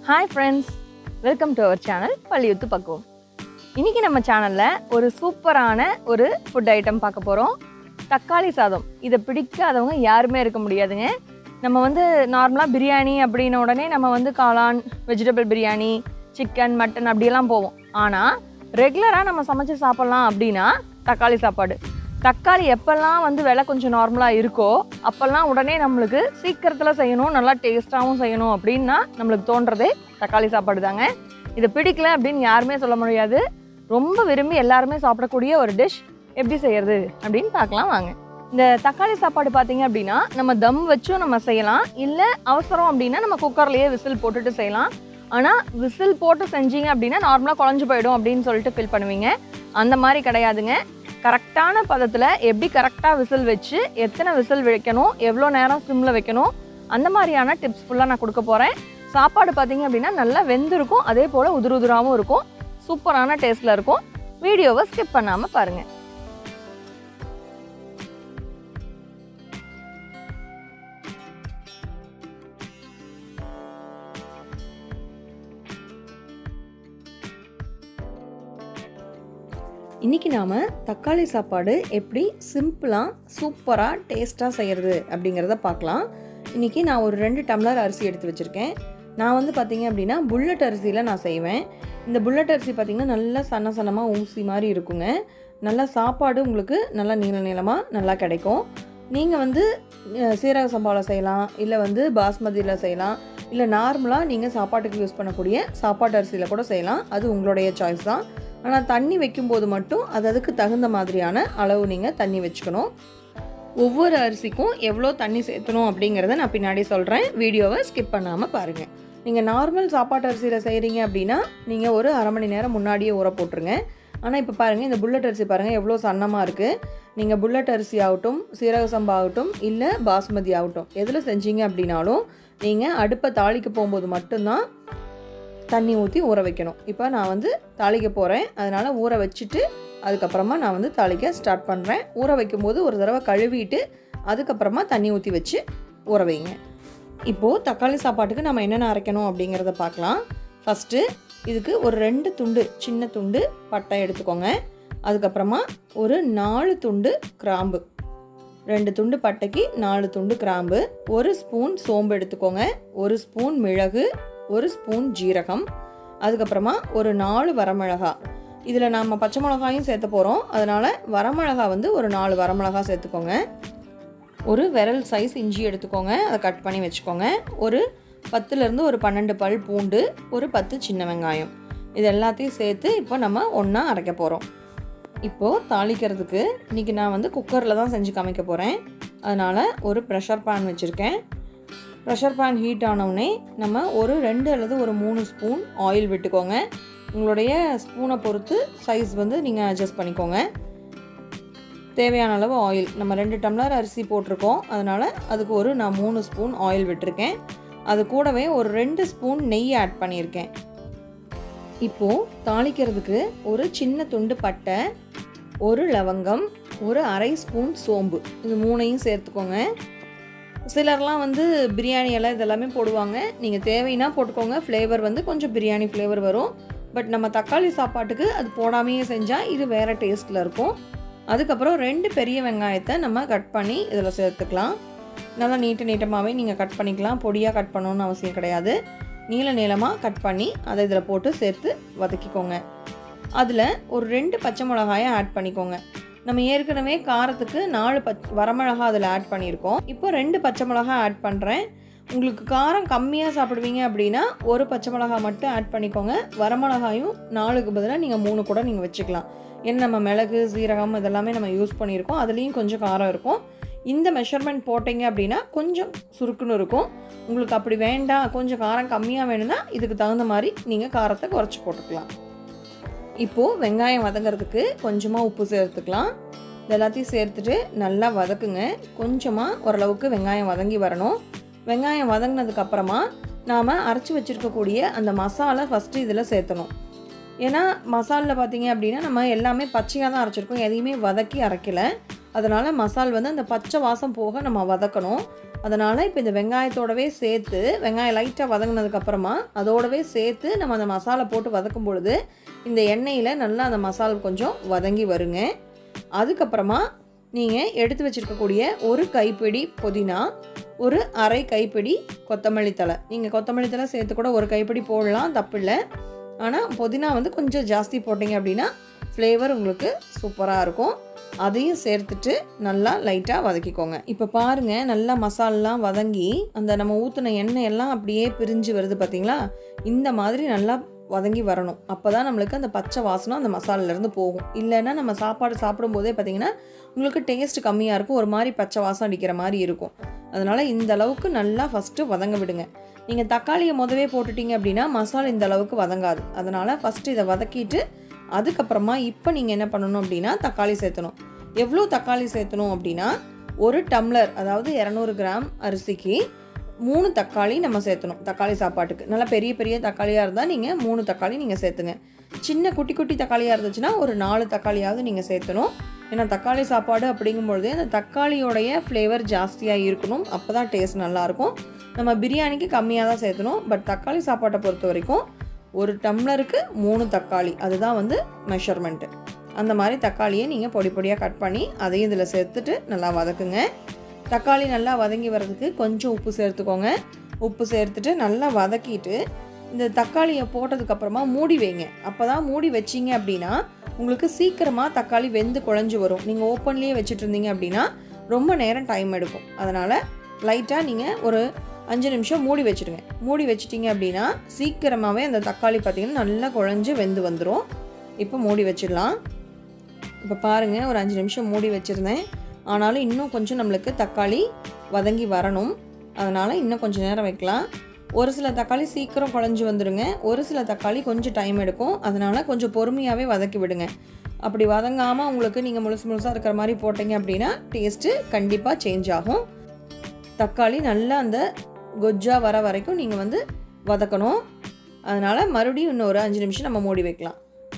hi friends welcome to our channel பள்ளியுத்து பக்குவம் இன்றைக்கி நம்ம சேனலில் ஒரு சூப்பரான ஒரு ஃபுட் ஐட்டம் பார்க்க போகிறோம் தக்காளி சாதம் இதை பிடிக்காதவங்க யாருமே இருக்க முடியாதுங்க நம்ம வந்து நார்மலாக பிரியாணி அப்படின்ன உடனே நம்ம வந்து காளான் வெஜிடபிள் பிரியாணி சிக்கன் மட்டன் அப்படியெல்லாம் போவோம் ஆனால் ரெகுலராக நம்ம சமைச்சு சாப்பிட்லாம் அப்படின்னா தக்காளி சாப்பாடு தக்காளி எப்போல்லாம் வந்து விலை கொஞ்சம் நார்மலாக இருக்கோ அப்போல்லாம் உடனே நம்மளுக்கு சீக்கிரத்தில் செய்யணும் நல்லா டேஸ்ட்டாகவும் செய்யணும் அப்படின்னா நம்மளுக்கு தோன்றதே தக்காளி சாப்பாடு தாங்க இதை பிடிக்கல அப்படின்னு யாருமே சொல்ல முடியாது ரொம்ப விரும்பி எல்லாருமே சாப்பிடக்கூடிய ஒரு டிஷ் எப்படி செய்யறது அப்படின்னு பார்க்கலாம் வாங்க இந்த தக்காளி சாப்பாடு பார்த்தீங்க அப்படின்னா நம்ம தம் வச்சும் நம்ம செய்யலாம் இல்லை அவசரம் அப்படின்னா நம்ம குக்கர்லேயே விசில் போட்டுட்டு செய்யலாம் ஆனால் விசில் போட்டு செஞ்சீங்க அப்படின்னா நார்மலாக குழஞ்சு போயிடும் அப்படின்னு சொல்லிட்டு ஃபீல் பண்ணுவீங்க அந்த மாதிரி கிடையாதுங்க கரெக்டான பதத்தில் எப்படி கரெக்டாக விசில் வச்சு எத்தனை விசில் வைக்கணும் எவ்வளோ நேரம் சிம்மில் வைக்கணும் அந்த மாதிரியான டிப்ஸ் ஃபுல்லாக நான் கொடுக்க போகிறேன் சாப்பாடு பார்த்தீங்க அப்படின்னா நல்லா வெந்திருக்கும் அதே போல் உதிரு உதிராகவும் இருக்கும் சூப்பரான டேஸ்ட்டில் இருக்கும் வீடியோவை ஸ்கிப் பண்ணாமல் பாருங்கள் இன்றைக்கி நாம் தக்காளி சாப்பாடு எப்படி சிம்பிளாக சூப்பராக டேஸ்ட்டாக செய்கிறது அப்படிங்கிறத பார்க்கலாம் இன்றைக்கி நான் ஒரு ரெண்டு டம்ளர் அரிசி எடுத்து வச்சுருக்கேன் நான் வந்து பார்த்திங்க அப்படின்னா புல்லட் அரிசியில் நான் செய்வேன் இந்த புல்லட் அரிசி பார்த்திங்கன்னா நல்லா சன்ன சன்னமாக ஊசி மாதிரி இருக்குங்க நல்லா சாப்பாடு உங்களுக்கு நல்லா நீள நீளமாக நல்லா கிடைக்கும் நீங்கள் வந்து அஹ், சீரக சம்பாவில் செய்யலாம் இல்லை வந்து பாஸ்மதியில் செய்யலாம் இல்லை நார்மலாக நீங்கள் சாப்பாட்டுக்கு யூஸ் பண்ணக்கூடிய சாப்பாட்டு அரிசியில் கூட செய்யலாம் அது உங்களுடைய சாய்ஸ் தான் ஆனால் தண்ணி வைக்கும்போது மட்டும் அது அதுக்கு தகுந்த மாதிரியான அளவு நீங்கள் தண்ணி வச்சுக்கணும் ஒவ்வொரு அரிசிக்கும் எவ்வளோ தண்ணி சேர்த்தணும் அப்படிங்கிறத நான் பின்னாடி சொல்கிறேன் வீடியோவை ஸ்கிப் பண்ணாமல் பாருங்கள் நீங்கள் நார்மல் சாப்பாட்டு அரிசியில் செய்கிறீங்க அப்படின்னா நீங்கள் ஒரு அரை மணி நேரம் முன்னாடியே ஊற போட்டுருங்க ஆனால் இப்போ பாருங்கள் இந்த புல்லட் அரிசி பாருங்கள் எவ்வளோ சன்னமாக இருக்குது நீங்கள் புல்லட் அரிசி ஆகட்டும் சீரக சம்பா ஆகட்டும் இல்லை பாஸ்மதி ஆகட்டும் எதில் செஞ்சீங்க அப்படின்னாலும் நீங்கள் அடுப்பை தாளிக்க போகும்போது மட்டும்தான் தண்ணி ஊற்றி ஊற வைக்கணும் இப்போ நான் வந்து தாளிக்க போகிறேன் அதனால் ஊற வச்சுட்டு அதுக்கப்புறமா நான் வந்து தாளிக்க ஸ்டார்ட் பண்ணுறேன் ஊற வைக்கும்போது ஒரு தடவை கழுவிட்டு அதுக்கப்புறமா தண்ணி ஊற்றி வச்சு ஊற வைங்க இப்போது தக்காளி சாப்பாட்டுக்கு நம்ம என்னென்ன அரைக்கணும் அப்படிங்கிறத பார்க்கலாம் ஃபஸ்ட்டு இதுக்கு ஒரு ரெண்டு துண்டு சின்ன துண்டு பட்டை எடுத்துக்கோங்க அதுக்கப்புறமா ஒரு நாலு துண்டு கிராம்பு ரெண்டு துண்டு பட்டைக்கு நாலு துண்டு கிராம்பு ஒரு ஸ்பூன் சோம்பு எடுத்துக்கோங்க ஒரு ஸ்பூன் மிளகு ஒரு ஸ்பூன் ஜீரகம் அதுக்கப்புறமா ஒரு நாலு வரமிளகா இதில் நாம் பச்சை மிளகாயும் சேர்த்த போகிறோம் அதனால் வரமிளகா வந்து ஒரு நாலு வரமிளகா சேர்த்துக்கோங்க ஒரு விரல் சைஸ் இஞ்சி எடுத்துக்கோங்க அதை கட் பண்ணி வச்சுக்கோங்க ஒரு பத்துலேருந்து ஒரு பன்னெண்டு பல் பூண்டு ஒரு பத்து சின்ன வெங்காயம் இது எல்லாத்தையும் சேர்த்து இப்போ நம்ம ஒன்றா அரைக்க போகிறோம் இப்போது தாளிக்கிறதுக்கு இன்றைக்கி நான் வந்து குக்கரில் தான் செஞ்சு காமிக்க போகிறேன் அதனால் ஒரு ப்ரெஷர் பேன் வச்சுருக்கேன் ப்ரெஷர் பேன் ஹீட் ஆனவுடனே நம்ம ஒரு ரெண்டு அல்லது ஒரு மூணு ஸ்பூன் ஆயில் விட்டுக்கோங்க உங்களுடைய ஸ்பூனை பொறுத்து சைஸ் வந்து நீங்கள் அட்ஜஸ்ட் பண்ணிக்கோங்க தேவையான அளவு ஆயில் நம்ம ரெண்டு டம்ளர் அரிசி போட்டிருக்கோம் அதனால் அதுக்கு ஒரு நான் மூணு ஸ்பூன் ஆயில் விட்டுருக்கேன் அது கூடவே ஒரு ரெண்டு ஸ்பூன் நெய் ஆட் பண்ணியிருக்கேன் இப்போது தாளிக்கிறதுக்கு ஒரு சின்ன துண்டு பட்டை ஒரு லவங்கம் ஒரு அரை ஸ்பூன் சோம்பு இது மூணையும் சேர்த்துக்கோங்க சிலர்லாம் வந்து பிரியாணி எல்லாம் இதெல்லாமே போடுவாங்க நீங்கள் தேவைன்னா போட்டுக்கோங்க ஃப்ளேவர் வந்து கொஞ்சம் பிரியாணி ஃப்ளேவர் வரும் பட் நம்ம தக்காளி சாப்பாட்டுக்கு அது போடாமையே செஞ்சால் இது வேறு டேஸ்ட்டில் இருக்கும் அதுக்கப்புறம் ரெண்டு பெரிய வெங்காயத்தை நம்ம கட் பண்ணி இதில் சேர்த்துக்கலாம் நல்லா நீட்ட நீட்டமாகவே நீங்கள் கட் பண்ணிக்கலாம் பொடியாக கட் பண்ணணும்னு அவசியம் கிடையாது நீள நீளமாக கட் பண்ணி அதை இதில் போட்டு சேர்த்து வதக்கிக்கோங்க அதில் ஒரு ரெண்டு பச்சை மிளகாயை ஆட் பண்ணிக்கோங்க நம்ம ஏற்கனவே காரத்துக்கு நாலு பச் வரமிளகா அதில் ஆட் பண்ணியிருக்கோம் இப்போ ரெண்டு பச்சை மிளகா ஆட் பண்ணுறேன் உங்களுக்கு காரம் கம்மியாக சாப்பிடுவீங்க அப்படின்னா ஒரு பச்சை மிளகா மட்டும் ஆட் பண்ணிக்கோங்க வரமிளகாயும் நாலுக்கு பதிலாக நீங்கள் மூணு கூட நீங்கள் வச்சுக்கலாம் ஏன்னா நம்ம மிளகு சீரகம் இதெல்லாமே நம்ம யூஸ் பண்ணியிருக்கோம் அதுலேயும் கொஞ்சம் காரம் இருக்கும் இந்த மெஷர்மெண்ட் போட்டிங்க அப்படின்னா கொஞ்சம் சுருக்குன்னு இருக்கும் உங்களுக்கு அப்படி வேண்டாம் கொஞ்சம் காரம் கம்மியாக வேணும்னா இதுக்கு தகுந்த மாதிரி நீங்கள் காரத்தை குறைச்சி போட்டுக்கலாம் இப்போது வெங்காயம் வதங்கிறதுக்கு கொஞ்சமாக உப்பு சேர்த்துக்கலாம் இது எல்லாத்தையும் சேர்த்துட்டு நல்லா வதக்குங்க கொஞ்சமாக ஓரளவுக்கு வெங்காயம் வதங்கி வரணும் வெங்காயம் வதங்கினதுக்கு அப்புறமா நாம் அரைச்சி வச்சுருக்கக்கூடிய அந்த மசாலா ஃபஸ்ட்டு இதில் சேர்த்தணும் ஏன்னா மசாலில் பார்த்தீங்க அப்படின்னா நம்ம எல்லாமே பச்சையாக தான் அரைச்சிருக்கோம் எதையுமே வதக்கி அரைக்கல அதனால் மசால் வந்து அந்த பச்சை வாசம் போக நம்ம வதக்கணும் அதனால் இப்போ இந்த வெங்காயத்தோடவே சேர்த்து வெங்காயம் லைட்டாக வதங்கினதுக்கப்புறமா அதோடவே சேர்த்து நம்ம அந்த மசாலா போட்டு வதக்கும் பொழுது இந்த எண்ணெயில் நல்லா அந்த மசாலா கொஞ்சம் வதங்கி வருங்க அதுக்கப்புறமா நீங்கள் எடுத்து வச்சுருக்கக்கூடிய ஒரு கைப்பிடி புதினா ஒரு அரை கைப்பிடி கொத்தமல்லி தழை நீங்கள் கொத்தமல்லி தழை சேர்த்து கூட ஒரு கைப்பிடி போடலாம் தப்பில்லை ஆனால் புதினா வந்து கொஞ்சம் ஜாஸ்தி போட்டிங்க அப்படின்னா ஃப்ளேவர் உங்களுக்கு சூப்பராக இருக்கும் அதையும் சேர்த்துட்டு நல்லா லைட்டாக வதக்கிக்கோங்க இப்போ பாருங்கள் நல்லா மசாலெலாம் வதங்கி அந்த நம்ம ஊற்றின எண்ணெய் எல்லாம் அப்படியே பிரிஞ்சு வருது பார்த்தீங்களா இந்த மாதிரி நல்லா வதங்கி வரணும் அப்போ தான் நம்மளுக்கு அந்த பச்சை வாசனம் அந்த மசாலாலேருந்து போகும் இல்லைன்னா நம்ம சாப்பாடு சாப்பிடும்போதே பார்த்தீங்கன்னா உங்களுக்கு டேஸ்ட் கம்மியாக இருக்கும் ஒரு மாதிரி பச்சை வாசம் அடிக்கிற மாதிரி இருக்கும் அதனால் இந்த அளவுக்கு நல்லா ஃபஸ்ட்டு வதங்க விடுங்க நீங்கள் தக்காளியை முதவே போட்டுட்டீங்க அப்படின்னா மசாலா இந்த அளவுக்கு வதங்காது அதனால் ஃபஸ்ட்டு இதை வதக்கிட்டு அதுக்கப்புறமா இப்போ நீங்கள் என்ன பண்ணணும் அப்படின்னா தக்காளி சேர்த்தணும் எவ்வளோ தக்காளி சேர்த்தணும் அப்படின்னா ஒரு டம்ளர் அதாவது இரநூறு கிராம் அரிசிக்கு மூணு தக்காளி நம்ம சேர்த்தணும் தக்காளி சாப்பாட்டுக்கு நல்லா பெரிய பெரிய தக்காளியாக இருந்தால் நீங்கள் மூணு தக்காளி நீங்கள் சேர்த்துங்க சின்ன குட்டி குட்டி தக்காளியாக இருந்துச்சுன்னா ஒரு நாலு தக்காளியாவது நீங்கள் சேர்த்தணும் ஏன்னா தக்காளி சாப்பாடு அப்படிங்கும்பொழுது அந்த தக்காளியோடைய ஃப்ளேவர் ஜாஸ்தியாக இருக்கணும் அப்போ தான் டேஸ்ட் நல்லாயிருக்கும் நம்ம பிரியாணிக்கு கம்மியாக தான் சேர்த்தணும் பட் தக்காளி சாப்பாட்டை பொறுத்த வரைக்கும் ஒரு டம்ளருக்கு மூணு தக்காளி அதுதான் வந்து மெஷர்மெண்ட்டு அந்த மாதிரி தக்காளியை நீங்கள் பொடி பொடியாக கட் பண்ணி அதையும் இதில் சேர்த்துட்டு நல்லா வதக்குங்க தக்காளி நல்லா வதங்கி வர்றதுக்கு கொஞ்சம் உப்பு சேர்த்துக்கோங்க உப்பு சேர்த்துட்டு நல்லா வதக்கிட்டு இந்த தக்காளியை போட்டதுக்கப்புறமா மூடி வைங்க அப்போ தான் மூடி வச்சிங்க அப்படின்னா உங்களுக்கு சீக்கிரமாக தக்காளி வெந்து குழஞ்சி வரும் நீங்கள் ஓப்பன்லேயே வச்சுட்டு இருந்தீங்க அப்படின்னா ரொம்ப நேரம் டைம் எடுக்கும் அதனால் லைட்டாக நீங்கள் ஒரு அஞ்சு நிமிஷம் மூடி வச்சுடுங்க மூடி வச்சிட்டிங்க அப்படின்னா சீக்கிரமாகவே அந்த தக்காளி பார்த்திங்கன்னா நல்லா குழஞ்சி வெந்து வந்துடும் இப்போ மூடி வச்சிடலாம் இப்போ பாருங்கள் ஒரு அஞ்சு நிமிஷம் மூடி வச்சுருந்தேன் ஆனாலும் இன்னும் கொஞ்சம் நம்மளுக்கு தக்காளி வதங்கி வரணும் அதனால் இன்னும் கொஞ்சம் நேரம் வைக்கலாம் ஒரு சில தக்காளி சீக்கிரம் குழஞ்சி வந்துடுங்க ஒரு சில தக்காளி கொஞ்சம் டைம் எடுக்கும் அதனால் கொஞ்சம் பொறுமையாகவே வதக்கி விடுங்க அப்படி வதங்காமல் உங்களுக்கு நீங்கள் முழுசு முழுசாக இருக்கிற மாதிரி போட்டிங்க அப்படின்னா டேஸ்ட்டு கண்டிப்பாக சேஞ்ச் ஆகும் தக்காளி நல்லா அந்த கொஜ்ஜா வர வரைக்கும் நீங்கள் வந்து வதக்கணும் அதனால் மறுபடியும் இன்னும் ஒரு அஞ்சு நிமிஷம் நம்ம மூடி வைக்கலாம்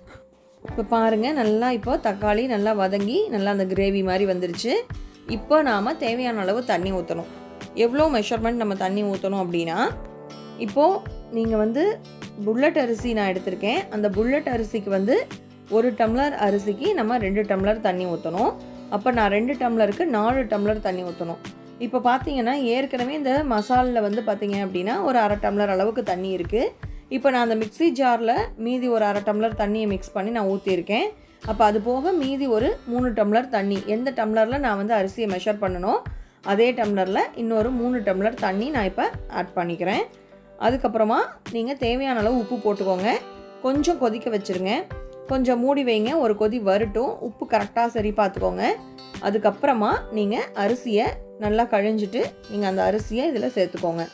இப்போ பாருங்கள் நல்லா இப்போ தக்காளி நல்லா வதங்கி நல்லா அந்த கிரேவி மாதிரி வந்துருச்சு இப்போ நாம் தேவையான அளவு தண்ணி ஊற்றணும் எவ்வளோ மெஷர்மெண்ட் நம்ம தண்ணி ஊற்றணும் அப்படின்னா இப்போது நீங்கள் வந்து புல்லட் அரிசி நான் எடுத்திருக்கேன் அந்த புல்லட் அரிசிக்கு வந்து ஒரு டம்ளர் அரிசிக்கு நம்ம ரெண்டு டம்ளர் தண்ணி ஊற்றணும் அப்போ நான் ரெண்டு டம்ளருக்கு நாலு டம்ளர் தண்ணி ஊற்றணும் இப்போ பார்த்தீங்கன்னா ஏற்கனவே இந்த மசாலில் வந்து பார்த்தீங்க அப்படின்னா ஒரு அரை டம்ளர் அளவுக்கு தண்ணி இருக்குது இப்போ நான் அந்த மிக்ஸி ஜாரில் மீதி ஒரு அரை டம்ளர் தண்ணியை மிக்ஸ் பண்ணி நான் ஊற்றிருக்கேன் அப்போ அது போக மீதி ஒரு மூணு டம்ளர் தண்ணி எந்த டம்ளரில் நான் வந்து அரிசியை மெஷர் பண்ணணும் அதே டம்ளரில் இன்னொரு மூணு டம்ளர் தண்ணி நான் இப்போ ஆட் பண்ணிக்கிறேன் அதுக்கப்புறமா நீங்கள் தேவையான அளவு உப்பு போட்டுக்கோங்க கொஞ்சம் கொதிக்க வச்சுருங்க கொஞ்சம் மூடி வைங்க ஒரு கொதி வரட்டும் உப்பு கரெக்டாக சரி பார்த்துக்கோங்க அதுக்கப்புறமா நீங்கள் அரிசியை நல்லா கழிஞ்சிட்டு நீங்கள் அந்த அரிசியை இதில் சேர்த்துக்கோங்க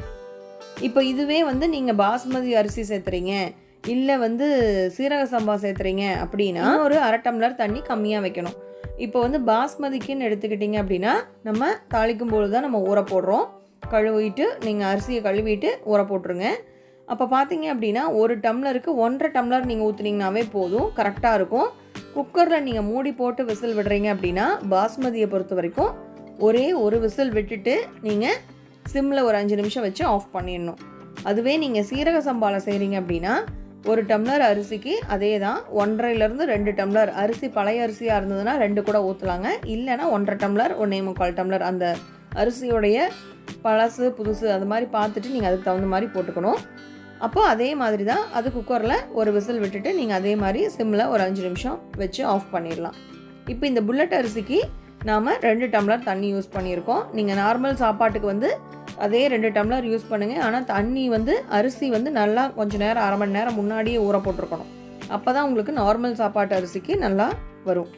இப்போ இதுவே வந்து நீங்கள் பாஸ்மதி அரிசி சேர்த்துறீங்க இல்லை வந்து சீரக சம்பா சேர்த்துறீங்க அப்படின்னா ஒரு அரை டம்ளர் தண்ணி கம்மியாக வைக்கணும் இப்போ வந்து பாஸ்மதிக்குன்னு எடுத்துக்கிட்டிங்க அப்படின்னா நம்ம தாளிக்கும் பொழுது தான் நம்ம ஊற போடுறோம் கழுவிட்டு நீங்கள் அரிசியை கழுவிட்டு ஊற போட்டுருங்க அப்போ பார்த்தீங்க அப்படின்னா ஒரு டம்ளருக்கு ஒன்றரை டம்ளர் நீங்கள் ஊற்றுனீங்கனாவே போதும் கரெக்டாக இருக்கும் குக்கரில் நீங்கள் மூடி போட்டு விசில் விடுறீங்க அப்படின்னா பாஸ்மதியை பொறுத்த வரைக்கும் ஒரே ஒரு விசில் விட்டுட்டு நீங்கள் சிம்மில் ஒரு அஞ்சு நிமிஷம் வச்சு ஆஃப் பண்ணிடணும் அதுவே நீங்கள் சீரக சம்பாவில் செய்கிறீங்க அப்படின்னா ஒரு டம்ளர் அரிசிக்கு அதே தான் ஒன்றரைலேருந்து ரெண்டு டம்ளர் அரிசி பழைய அரிசியாக இருந்ததுன்னா ரெண்டு கூட ஊற்றலாங்க இல்லைன்னா ஒன்றரை டம்ளர் ஒன்றே முக்கால் டம்ளர் அந்த அரிசியோடைய பழசு புதுசு அது மாதிரி பார்த்துட்டு நீங்கள் அதுக்கு தகுந்த மாதிரி போட்டுக்கணும் அப்போ அதே மாதிரி தான் அது குக்கரில் ஒரு விசில் விட்டுட்டு நீங்கள் அதே மாதிரி சிம்மில் ஒரு அஞ்சு நிமிஷம் வச்சு ஆஃப் பண்ணிடலாம் இப்போ இந்த புல்லட் அரிசிக்கு நாம் ரெண்டு டம்ளர் தண்ணி யூஸ் பண்ணியிருக்கோம் நீங்கள் நார்மல் சாப்பாட்டுக்கு வந்து அதே ரெண்டு டம்ளர் யூஸ் பண்ணுங்கள் ஆனால் தண்ணி வந்து அரிசி வந்து நல்லா கொஞ்சம் நேரம் அரை மணி நேரம் முன்னாடியே ஊற போட்டிருக்கணும் அப்போ தான் உங்களுக்கு நார்மல் சாப்பாட்டு அரிசிக்கு நல்லா வரும்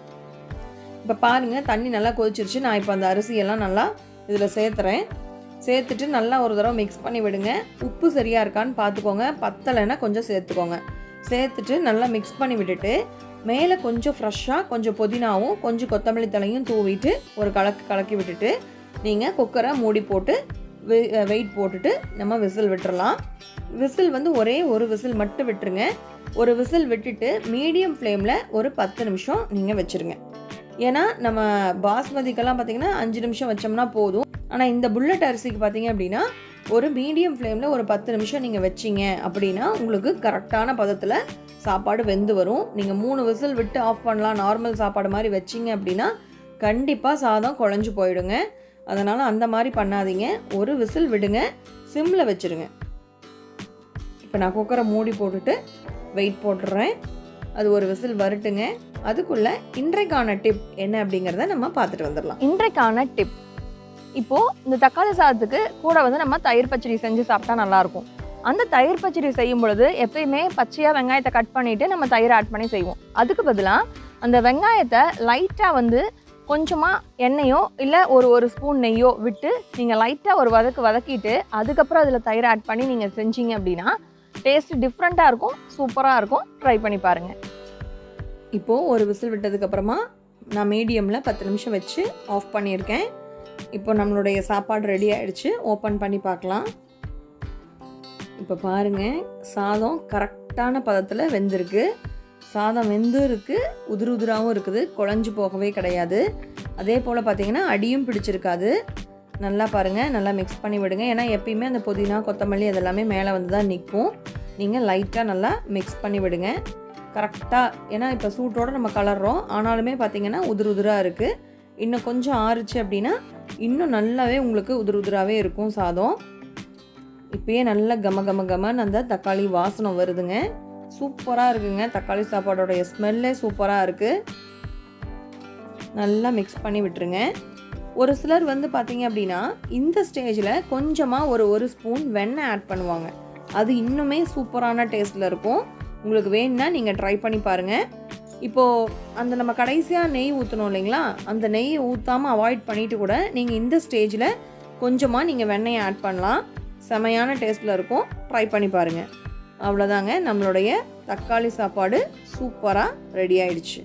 இப்போ பாருங்கள் தண்ணி நல்லா கொதிச்சிருச்சு நான் இப்போ அந்த அரிசியெல்லாம் நல்லா இதில் சேர்த்துறேன் சேர்த்துட்டு நல்லா ஒரு தடவை மிக்ஸ் பண்ணி விடுங்க உப்பு சரியாக இருக்கான்னு பார்த்துக்கோங்க பத்தலைன்னா கொஞ்சம் சேர்த்துக்கோங்க சேர்த்துட்டு நல்லா மிக்ஸ் பண்ணி விட்டுட்டு மேலே கொஞ்சம் ஃப்ரெஷ்ஷாக கொஞ்சம் புதினாவும் கொஞ்சம் கொத்தமல்லி தலையும் தூவிட்டு ஒரு கலக்கு கலக்கி விட்டுட்டு நீங்கள் குக்கரை மூடி போட்டு வெயிட் போட்டுட்டு நம்ம விசில் விட்டுறலாம் விசில் வந்து ஒரே ஒரு விசில் மட்டும் விட்டுருங்க ஒரு விசில் விட்டுட்டு மீடியம் ஃப்ளேமில் ஒரு பத்து நிமிஷம் நீங்கள் வச்சுருங்க ஏன்னா நம்ம பாஸ்மதிக்கெல்லாம் பார்த்தீங்கன்னா அஞ்சு நிமிஷம் வச்சோம்னா போதும் ஆனால் இந்த புல்லட் அரிசிக்கு பார்த்தீங்க அப்படின்னா ஒரு மீடியம் ஃப்ளேமில் ஒரு பத்து நிமிஷம் நீங்கள் வச்சிங்க அப்படின்னா உங்களுக்கு கரெக்டான பதத்தில் சாப்பாடு வெந்து வரும் நீங்கள் மூணு விசில் விட்டு ஆஃப் பண்ணலாம் நார்மல் சாப்பாடு மாதிரி வச்சிங்க அப்படின்னா கண்டிப்பாக சாதம் குழஞ்சு போயிடுங்க அதனால் அந்த மாதிரி பண்ணாதீங்க ஒரு விசில் விடுங்க சிம்மில் வச்சுருங்க இப்போ நான் குக்கரை மூடி போட்டுட்டு வெயிட் போட்டுடுறேன் அது ஒரு விசில் வரட்டுங்க அதுக்குள்ளே இன்றைக்கான டிப் என்ன அப்படிங்கிறத நம்ம பார்த்துட்டு வந்துடலாம் இன்றைக்கான டிப் இப்போ இந்த தக்காளி சாதத்துக்கு கூட வந்து நம்ம தயிர் பச்சடி செஞ்சு சாப்பிட்டா நல்லா இருக்கும் அந்த தயிர் பச்சடி செய்யும் பொழுது எப்பயுமே பச்சையாக வெங்காயத்தை கட் பண்ணிட்டு நம்ம தயிர் ஆட் பண்ணி செய்வோம் அதுக்கு பதிலாக அந்த வெங்காயத்தை லைட்டாக வந்து கொஞ்சமாக எண்ணெயோ இல்லை ஒரு ஒரு ஸ்பூன் நெய்யோ விட்டு நீங்கள் லைட்டாக ஒரு வதக்கு வதக்கிட்டு அதுக்கப்புறம் அதில் தயிர் ஆட் பண்ணி நீங்கள் செஞ்சீங்க அப்படின்னா டேஸ்ட் டிஃப்ரெண்ட்டாக இருக்கும் சூப்பராக இருக்கும் ட்ரை பண்ணி பாருங்கள் இப்போது ஒரு விசில் விட்டதுக்கப்புறமா நான் மீடியமில் பத்து நிமிஷம் வச்சு ஆஃப் பண்ணியிருக்கேன் இப்போ நம்மளுடைய சாப்பாடு ரெடி ஆயிடுச்சு ஓப்பன் பண்ணி பார்க்கலாம் இப்போ பாருங்கள் சாதம் கரெக்டான பதத்தில் வெந்திருக்கு சாதம் வெந்து இருக்கு உதிரு உதிராகவும் இருக்குது குழஞ்சு போகவே கிடையாது அதே போல் பார்த்தீங்கன்னா அடியும் பிடிச்சிருக்காது நல்லா பாருங்கள் நல்லா மிக்ஸ் பண்ணி விடுங்க ஏன்னா எப்பயுமே அந்த புதினா கொத்தமல்லி அதெல்லாமே மேலே வந்து தான் நிற்கும் நீங்கள் லைட்டாக நல்லா மிக்ஸ் பண்ணி விடுங்க கரெக்டாக ஏன்னா இப்போ சூட்டோடு நம்ம கலர்றோம் ஆனாலுமே பார்த்தீங்கன்னா உதிரு உதிராக இருக்குது இன்னும் கொஞ்சம் ஆறுச்சு அப்படின்னா இன்னும் நல்லாவே உங்களுக்கு உதிரு உதிராகவே இருக்கும் சாதம் இப்பயே நல்லா கம கம கமன்னு அந்த தக்காளி வாசனை வருதுங்க சூப்பராக இருக்குங்க தக்காளி சாப்பாடோடைய ஸ்மெல்லே சூப்பராக இருக்குது நல்லா மிக்ஸ் பண்ணி விட்டுருங்க ஒரு சிலர் வந்து பார்த்தீங்க அப்படின்னா இந்த ஸ்டேஜில் கொஞ்சமாக ஒரு ஒரு ஸ்பூன் வெண்ணெய் ஆட் பண்ணுவாங்க அது இன்னுமே சூப்பரான டேஸ்ட்டில் இருக்கும் உங்களுக்கு வேணும்னா நீங்கள் ட்ரை பண்ணி பாருங்கள் இப்போது அந்த நம்ம கடைசியாக நெய் ஊற்றணும் இல்லைங்களா அந்த நெய்யை ஊற்றாமல் அவாய்ட் பண்ணிவிட்டு கூட நீங்கள் இந்த ஸ்டேஜில் கொஞ்சமாக நீங்கள் வெண்ணெயை ஆட் பண்ணலாம் செமையான டேஸ்ட்டில் இருக்கும் ட்ரை பண்ணி பாருங்கள் அவ்வளோதாங்க நம்மளுடைய தக்காளி சாப்பாடு சூப்பராக ரெடி ஆயிடுச்சு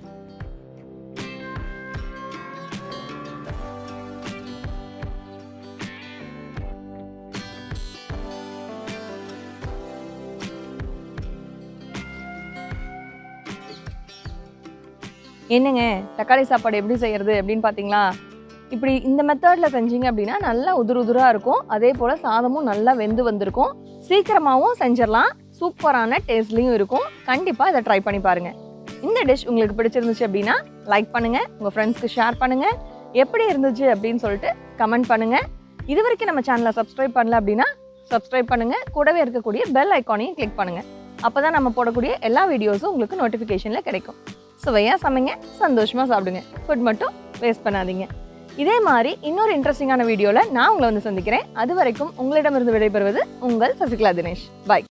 என்னங்க தக்காளி சாப்பாடு எப்படி செய்யறது அப்படின்னு பார்த்தீங்களா இப்படி இந்த மெத்தடில் செஞ்சீங்க அப்படின்னா நல்லா உதிர் உதிராக இருக்கும் அதே போல் சாதமும் நல்லா வெந்து வந்திருக்கும் சீக்கிரமாகவும் செஞ்சிடலாம் சூப்பரான டேஸ்ட்லேயும் இருக்கும் கண்டிப்பாக இதை ட்ரை பண்ணி பாருங்கள் இந்த டிஷ் உங்களுக்கு பிடிச்சிருந்துச்சு அப்படின்னா லைக் பண்ணுங்கள் உங்கள் ஃப்ரெண்ட்ஸ்க்கு ஷேர் பண்ணுங்கள் எப்படி இருந்துச்சு அப்படின்னு சொல்லிட்டு கமெண்ட் பண்ணுங்கள் இது வரைக்கும் நம்ம சேனலை சப்ஸ்கிரைப் பண்ணல அப்படின்னா சப்ஸ்கிரைப் பண்ணுங்கள் கூடவே இருக்கக்கூடிய பெல் ஐக்கானையும் கிளிக் பண்ணுங்கள் அப்போ தான் நம்ம போடக்கூடிய எல்லா வீடியோஸும் உங்களுக்கு நோட்டிஃபிகேஷனில் கிடைக்கும் சுவையாக சமைங்க சந்தோஷமாக சாப்பிடுங்க ஃபுட் மட்டும் வேஸ்ட் பண்ணாதீங்க இதே மாதிரி இன்னொரு இன்ட்ரெஸ்டிங்கான வீடியோவில் நான் உங்களை வந்து சந்திக்கிறேன் அது வரைக்கும் உங்களிடமிருந்து விடைபெறுவது உங்கள் சசிகலா தினேஷ் பாய்